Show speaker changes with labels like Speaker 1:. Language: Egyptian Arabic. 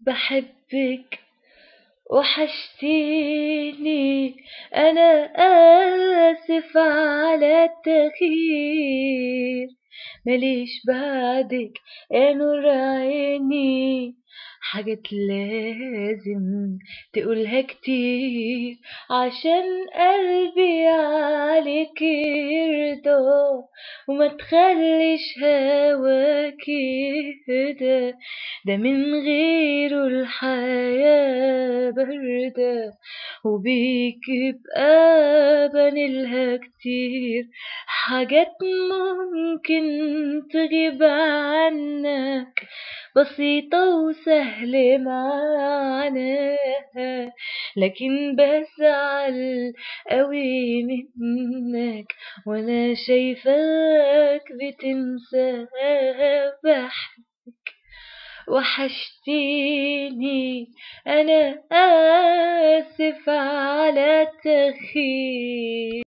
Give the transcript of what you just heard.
Speaker 1: بحبك وحشتيني أنا آسف على التغيير ماليش بعدك يا نور عيني حاجات لازم تقولها كتير عشان قلبي عليك يرضى وما تخليش هواك يهدى ده من غيره الحياة باردة وبيك يبقى بنيلها كتير حاجات ممكن تغيب عنك بسيطة وسهل معناها لكن بزعل أوي منك وأنا شايفاك بتنساها بحبك وحشتيني أنا آسف على التأخير